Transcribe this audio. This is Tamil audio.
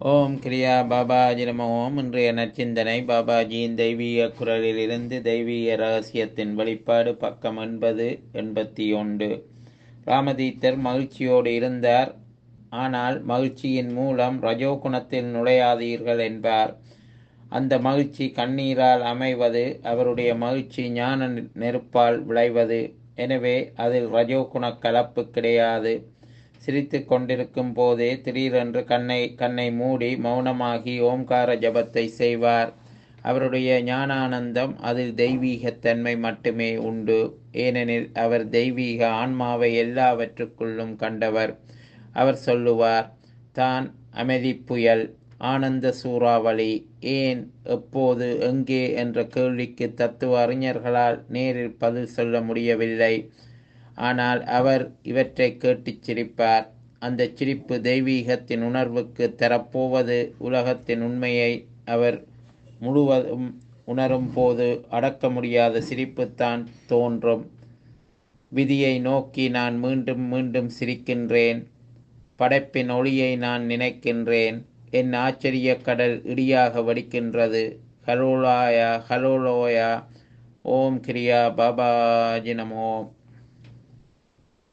ஓம் கிரியா பாபாஜி நம ஓம் இன்றைய நற்சிந்தனை பாபாஜியின் தெய்வீக குரலிலிருந்து தெய்வீக ரகசியத்தின் வெளிப்பாடு பக்கம் எண்பது எண்பத்தி ஒன்று ராமதீத்தர் மகிழ்ச்சியோடு இருந்தார் ஆனால் மகிழ்ச்சியின் மூலம் ரஜோகுணத்தில் நுழையாதீர்கள் என்பார் அந்த மகிழ்ச்சி கண்ணீரால் அமைவது அவருடைய மகிழ்ச்சி ஞான நெருப்பால் விளைவது எனவே அதில் ரஜோகுண கலப்பு கிடையாது சிரித்து கொண்டிருக்கும் போதே திடீரென்று கண்ணை கண்ணை மூடி மௌனமாகி ஓம்கார ஜபத்தை செய்வார் அவருடைய ஞானானந்தம் அதில் தெய்வீகத்தன்மை மட்டுமே உண்டு ஏனெனில் அவர் தெய்வீக ஆன்மாவை எல்லாவற்றுக்குள்ளும் கண்டவர் அவர் சொல்லுவார் தான் அமைதி புயல் ஆனந்த சூறாவளி ஏன் எப்போது எங்கே என்ற கேள்விக்கு தத்துவ அறிஞர்களால் நேரில் பதில் சொல்ல முடியவில்லை ஆனால் அவர் இவற்றை கேட்டுச் சிரிப்பார் அந்த சிரிப்பு தெய்வீகத்தின் உணர்வுக்கு தரப்போவது உலகத்தின் உண்மையை அவர் முழுவதும் உணரும் போது அடக்க முடியாத சிரிப்புத்தான் தோன்றும் விதியை நோக்கி நான் மீண்டும் மீண்டும் சிரிக்கின்றேன் படைப்பின் ஒளியை நான் நினைக்கின்றேன் என் ஆச்சரிய கடல் இடியாக வடிக்கின்றது ஹலோலாயா ஹலோலோயா ஓம் கிரியா பாபாஜி நமோ